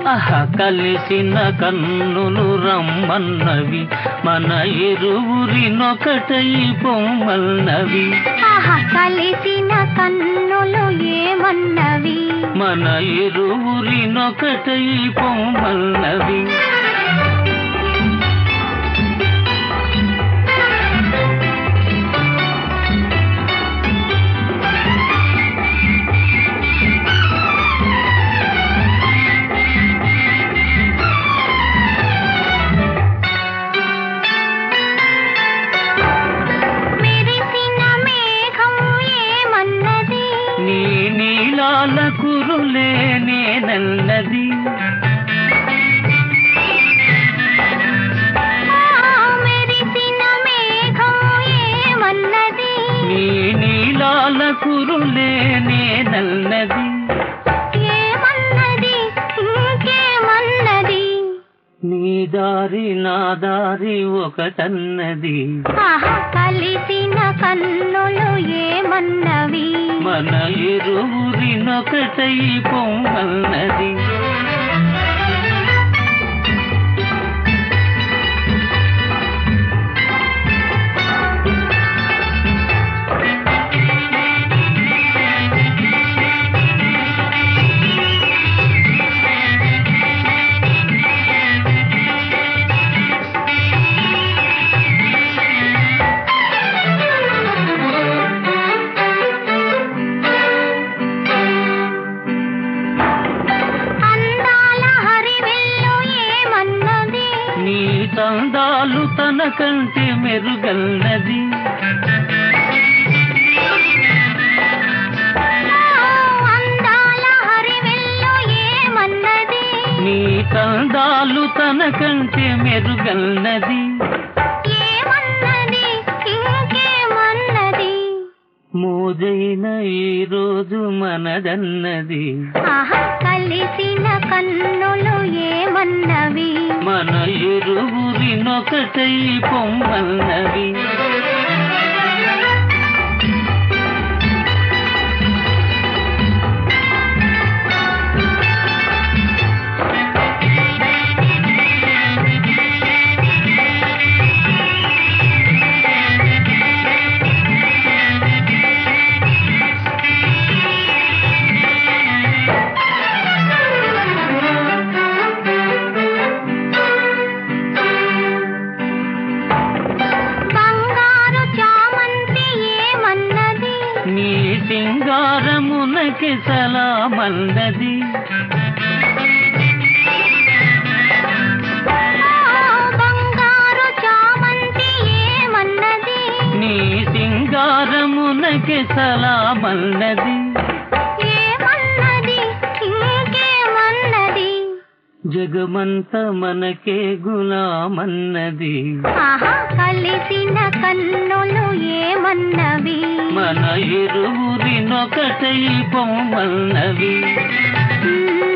ఆహ కలిసిన కన్నులు రమ్మన్నవి మన ఇరువురినొకటై పొమ్మన్నవి ఆహా కలిసిన కన్నులు ఏమన్నవి మన ఇరువురినొకటై పొమ్మన్నవి మెరిసిన మేఘం ఏమన్నది నీ నీలాల కురులే నేనన్నది ఆ, మెరిసిన మేఘం ఏమన్నది నీ నీలాల కురులే నేనన్నది ఏమన్నది ఇంకేమన్నది నీ దారి నా దారి ఒకటన్నది ఆహా కలిసిన కన్నులు ఏమన్నవి మన ఇరువురినొకటై పొమ్మన్నది అందాల హరివిల్లు ఏమన్నది నీ తందాలు తన కంటి మెరుగన్నది ఆ, అందాల హరివిల్లు ఏమన్నది నీ తందాలు తన కంటి మెరుగన్నది ఏమన్నది ఇంకేమన్నది మోజైన ఈ రోజు మనదన్నది ఆహా కలిసిన కన్నులు ఏమన్నవి మన ఇరువురినొకటై పొమ్మన్నవి బంగారు చామంతి ఏమన్నది నీ సింగారమునకి సలామన్నది ఆ, బంగారు చామంతి ఏమన్నది నీ సింగారమునకి సలామన్నది ఏమన్నది ఇంకేమన్నది జగమంత మనకే గులామన్నది ఆహా కలిసిన కన్నులు ఏమన్నవి మన ఇరువురినొకటై పొమ్మన్నవి మ్మ్.